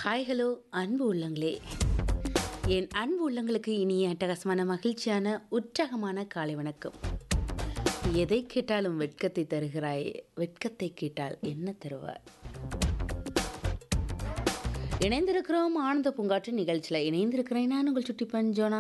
Hi hello அன்பு உள்ளங்களே என் அன்பு உள்ளங்களுக்கு இனிய அட்டகாசமான மகிழ்ச்சியான உற்சாகமான காலை வணக்கம் எதை கேட்டாலும் வெட்கத்தை தருகிறாய் வெட்கத்தை கேட்டால் என்ன தருவாய் இணைந்திருக்கிறோம் ஆனந்த பூங்காற்று நிகழ்ச்சியில் இணைந்திருக்கிறேன் நான் உங்கள் சுட்டி பஞ்சோனா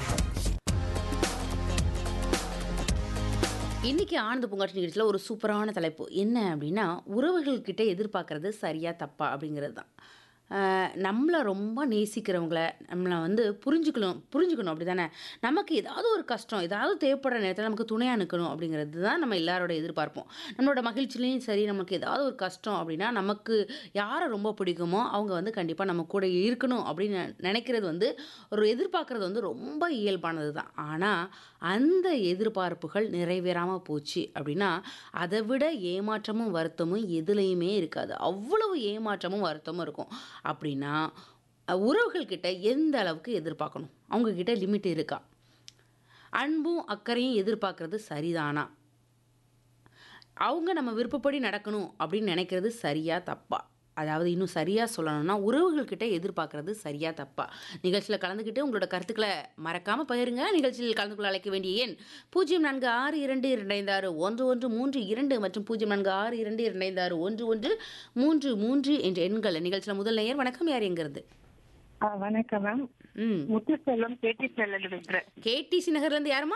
இன்னைக்கு ஆனந்த பூங்காற்று நிகழ்ச்சியில் ஒரு சூப்பரான தலைப்பு என்ன அப்படின்னா உறவுகள்கிட்ட எதிர்பார்க்கறது சரியா தப்பா அப்படிங்கிறது தான் ஆஹ் நம்மளை ரொம்ப நேசிக்கிறவங்கள நம்மளை வந்து புரிஞ்சுக்கணும் புரிஞ்சுக்கணும் அப்படி தானே நமக்கு ஏதாவது ஒரு கஷ்டம் ஏதாவது தேவைப்படுற நேரத்தில் நமக்கு துணையாக நிற்கணும் அப்படிங்கிறது தான் நம்ம எல்லாரோட எதிர்பார்ப்போம் நம்மளோட மகிழ்ச்சிலையும் சரி நமக்கு ஏதாவது ஒரு கஷ்டம் அப்படின்னா நமக்கு யாரை ரொம்ப பிடிக்குமோ அவங்க வந்து கண்டிப்பாக நம்ம கூட இருக்கணும் அப்படின்னு நினைக்கிறது வந்து ஒரு எதிர்பார்க்குறது வந்து ரொம்ப இயல்பானது தான் ஆனால் அந்த எதிர்பார்ப்புகள் நிறைவேறாமல் போச்சு அப்படின்னா அதை விட ஏமாற்றமும் வருத்தமும் எதுலேயுமே இருக்காது அவ்வளவு ஏமாற்றமும் வருத்தமும் இருக்கும் அப்படின்னா அஹ், உறவுகள்கிட்ட எந்த அளவுக்கு எதிர்பார்க்கணும் அவங்கக்கிட்ட லிமிட் இருக்கா அன்பும் அக்கறையும் எதிர்பார்க்கறது சரிதானா அவங்க நம்ம விருப்பப்படி நடக்கணும் அப்படின்னு நினைக்கிறது சரியா தப்பா அதாவது இன்னும் சரியாக சொல்லணும்னா உறவுகள்கிட்ட எதிர்பார்க்கறது சரியா தப்பா நிகழ்ச்சியில் கலந்துக்கிட்டு உங்களோட கருத்துக்களை மறக்காமல் பகிருங்க நிகழ்ச்சியில் கலந்து கொள்ள அழைக்க வேண்டிய எண் பூஜ்ஜியம் நான்கு ஆறு இரண்டு இரண்டைந்து ஆறு ஒன்று ஒன்று மூன்று இரண்டு மற்றும் பூஜ்ஜியம் நான்கு ஆறு இரண்டு இரண்டைந்து ஆறு ஒன்று ஒன்று மூன்று மூன்று என்ற எண்கள் நிகழ்ச்சியில் முதல் நேயர் வணக்கம் யார் எங்கிறது ஆ, வணக்கம் மேம் ம் முத்துச்செல்வம் கேட்டி செல்லம் பேசுறேன் கேடிசி நகர்லேருந்து யாருமா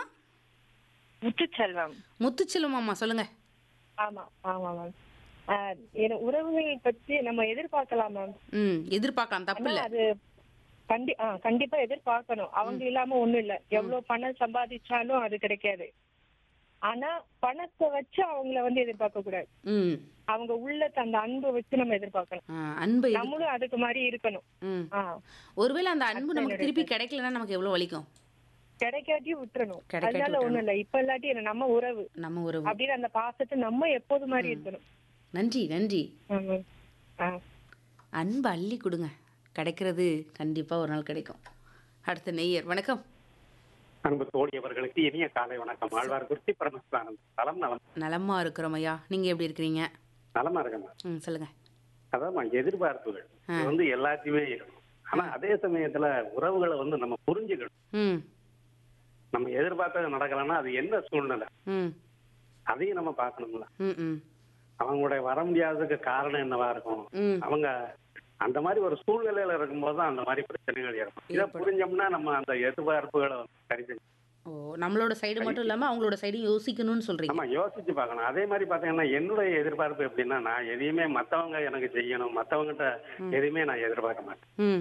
முத்துச்செல்வம் முத்துச்செல்வம் அம்மா சொல்லுங்கள் ஆமா ஆமா மேம் ஆ, என- உறவுகள் பற்றி நம்ம எதிர்பார்க்கலாம் மேம் ம் எதிர்பார்க்கலாம் தப்பு ஆனா இல்லை அது கண்டி ஆ, கண்டிப்பா எதிர்பார்க்கணும் அவங்க இல்லாம ஒண்ணும் இல்ல எவ்வளவு பணம் சம்பாதிச்சாலும் அது கிடைக்காது ஆனா பணத்தை வச்சு அவங்கள வந்து எதிர்பார்க்க கூடாது ம் அவங்க உள்ள அந்த அன்பை வச்சு நம்ம எதிர்பார்க்கணும் ஆ, அன்பை எதிர்- நம்மளும் அதுக்கு மாதிரி இருக்கணும் ம் ஆ ஒருவேளை அந்த அன்பு நமக்கு திருப்பி கிடைக்கலன்னா நமக்கு எவ்வளவு வலிக்கும் கிடைக்காட்டியும் விட்டுறணும் கிடைக்காட்டி அதனால ஒண்ணும் இல்ல இப்ப இல்லாட்டி என்ன, நம்ம உறவு நம்ம உறவு அப்படின்னு அந்த பாசத்தை நம்ம எப்போது மாதிரி இருக்கணும் நன்றி நன்றி ஆமா. ஆ அன்பு அள்ளி கொடுங்க கிடைக்கிறது கண்டிப்பா ஒரு நாள் கிடைக்கும் அடுத்த நெய்யர் வணக்கம் அன்பு தோழியவர்களுக்கு இனிய காலை வணக்கம் ஆழ்வார் குறிச்சி பரமசிவானந்த் நலம் நலம் நலமா இருக்கிறோம் ஐயா நீங்க எப்படி இருக்கிறீங்க நலமா இருக்கமா ம் சொல்லுங்க அதான் எதிர்பார்ப்புகள் இது வந்து எல்லாத்தையுமே இருக்கும் ஆனா அதே சமயத்துல உறவுகளை வந்து நம்ம புரிஞ்சுக்கணும் ம் நம்ம எதிர்பார்த்தது நடக்கலன்னா அது என்ன சூழ்நிலை ம் அதையும் நம்ம பார்க்கணும்ல ம் ம் அவங்களுடைய வர முடியாததுக்கு காரணம் என்னவா இருக்கும் ம் அவங்க அந்த மாதிரி ஒரு சூழ்நிலையில இருக்கும்போது தான் அந்த மாதிரி பிரச்சனைகள் ஏற்படும் இதை புரிஞ்சோம்னா நம்ம அந்த எதிர்பார்ப்புகளை வந்து சரி செஞ்சு ஓ நம்மளோட சைடு மட்டும் இல்லாம அவங்களோட சைடும் யோசிக்கணும்னு சொல்றீங்க நம்ம யோசிச்சு பார்க்கணும் அதே மாதிரி பாத்தீங்கன்னா என்னுடைய எதிர்பார்ப்பு எப்படின்னா நான் எதையுமே மத்தவங்க எனக்கு செய்யணும் மத்தவங்ககிட்ட எதையுமே நான் எதிர்பார்க்க மாட்டேன் ம்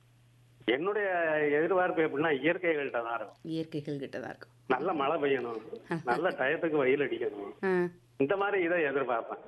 என்னுடைய எதிர்பார்ப்பு எப்படின்னா இயற்கைகள்கிட்ட தான் இருக்கும் இயற்கைகள் கிட்ட தான் இருக்கும் நல்ல மழை பெய்யணும் நல்ல டயத்துக்கு வெயில் அடிக்கணும் ஆ இந்த மாதிரி இதை எதிர்பார்ப்பேன்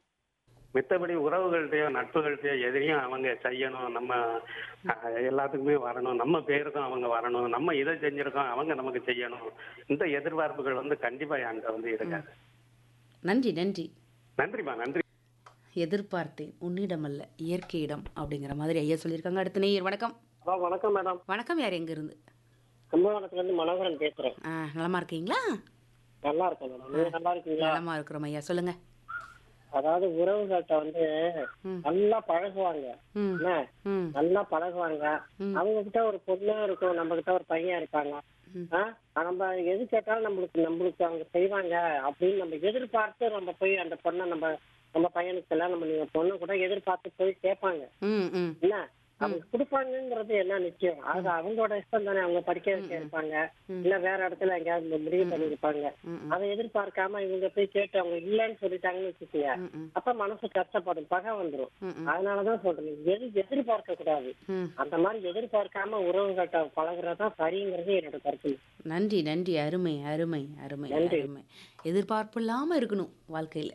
மித்தபடி உறவுகள்கிட்டயோ நட்புகள்கிட்டயோ எதையும் அவங்க செய்யணும் நம்ம அஹ், எல்லாத்துக்குமே வரணும் நம்ம பேருக்கும் அவங்க வரணும் நம்ம இதை செஞ்சிருக்கோம் அவங்க நமக்கு செய்யணும் இந்த எதிர்பார்ப்புகள் வந்து கண்டிப்பா என்கிட்ட வந்து இருக்காது நன்றி நன்றி நன்றிம்மா நன்றி எதிர்பார்த்தேன் உன்னிடமல்ல இயற்கையிடம் அப்படிங்கிற மாதிரி ஐயா சொல்லியிருக்காங்க அடுத்த நேயர் வணக்கம் ஹலோ வணக்கம் மேடம் வணக்கம் யார் எங்க இருந்து கும்பகோணத்துல இருந்து மனோகரன் பேசுறேன் ஆ நலமா இருக்கீங்களா நல்லா இருக்கேன் மேடம் நீங்க நல்லா இருக்கீங்களா நலமா இருக்கிறோம் ஐயா சொல்லுங்க அதாவது உறவுகள்கிட்ட வந்து ம். நல்லா பழகுவாங்க ம் என்ன ம் நல்லா பழகுவாங்க ம். அவங்க கிட்ட ஒரு பொண்ணு இருக்கும் நம்ம கிட்ட ஒரு பையன் இருப்பாங்க ம். ஆ? நம்ம எது கேட்டாலும் நம்மளுக்கு நம்மளுக்கு அவங்க செய்வாங்க அப்படின்னு நம்ம எதிர்பார்த்து நம்ம போய் அந்த பொண்ணை நம்ம நம்ம பையனுக்கு கல்யாணம் பண்ணி பொண்ணு கூட எதிர்பார்த்து போய் கேட்பாங்க ம் ம் என்ன அவங்க கொடுப்பாங்கங்கிறது என்ன நிச்சயம் அது அவங்களோட இஷ்டம் தானே அவங்க படிக்க வைக்க இருப்பாங்க இல்ல வேற இடத்துல எங்கேயாவது முடிவு பண்ணிருப்பாங்க ம், அதை எதிர்பார்க்காம இவங்க போய் கேட்டு அவங்க இல்லைன்னு சொல்லிட்டாங்கன்னு வச்சுக்கோங்க ம், ம், அப்ப மனசு கஷ்டப்படும் பகை வந்துரும் ம், ம், அதனாலதான் சொல்றேன் எது எதிர்பார்க்க கூடாது ம். அந்த மாதிரி எதிர்பார்க்காம உறவுகள்கிட்ட பழகுறதா சரிங்கிறது என்னோட கருத்து நன்றி நன்றி அருமை அருமை அருமை நன்றி. அருமை எதிர்பார்ப்பு இல்லாம இருக்கணும் வாழ்க்கையில